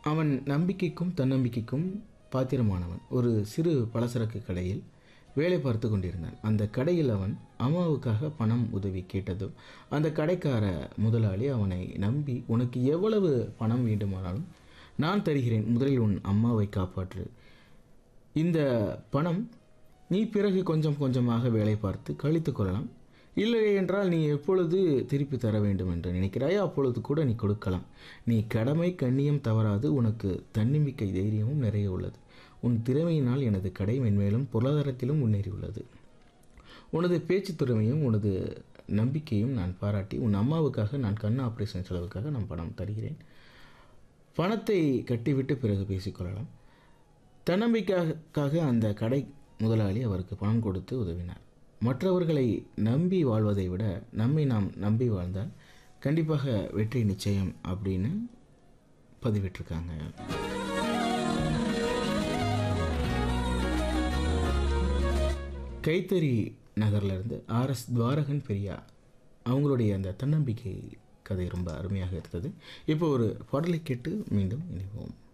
அவன் நம்பிக்கைக்கும் தன்னம்பிக்கைக்கும் பாத்திரமானவன் ஒரு சிறு பலசரக்கு கடையில் வேலை பார்த்து கொண்டிருந்தான் அந்த கடையில் அவன் அம்மாவுக்காக பணம் உதவி கேட்டதும் அந்த கடைக்கார முதலாளி அவனை நம்பி உனக்கு எவ்வளவு பணம் வேண்டுமானாலும் நான் தருகிறேன் முதலில் உன் அம்மாவை காப்பாற்று இந்த பணம் நீ பிறகு கொஞ்சம் கொஞ்சமாக வேலை பார்த்து கழித்து கொள்ளலாம் இல்லை என்றால் நீ எப்பொழுது திருப்பி தர வேண்டும் என்று நினைக்கிறாயோ அப்பொழுது கூட நீ கொடுக்கலாம் நீ கடமை கண்ணியம் தவறாது உனக்கு தன்னம்பிக்கை தைரியமும் நிறைய உள்ளது உன் திறமையினால் எனது கடை மென்மேலும் பொருளாதாரத்திலும் முன்னேறியுள்ளது உனது பேச்சு திறமையும் உனது நம்பிக்கையும் நான் பாராட்டி உன் அம்மாவுக்காக நான் கண் ஆப்ரேஷன் செலவுக்காக நான் பணம் தருகிறேன் பணத்தை கட்டிவிட்டு பிறகு பேசிக்கொள்ளலாம் தன்னம்பிக்கைக்காக அந்த கடை முதலாளி அவருக்கு பணம் கொடுத்து உதவினார் மற்றவர்களை நம்பி வாழ்வதை விட நம்மை நாம் நம்பி வாழ்ந்தால் கண்டிப்பாக வெற்றி நிச்சயம் அப்படின்னு பதிவிட்டிருக்காங்க கைத்தறி நகர்லேருந்து ஆர்எஸ் துவாரகன் பெரியா அவங்களுடைய அந்த தன்னம்பிக்கை கதை ரொம்ப அருமையாக இருந்தது இப்போ ஒரு பாடலை கேட்டு மீண்டும் இணைவோம்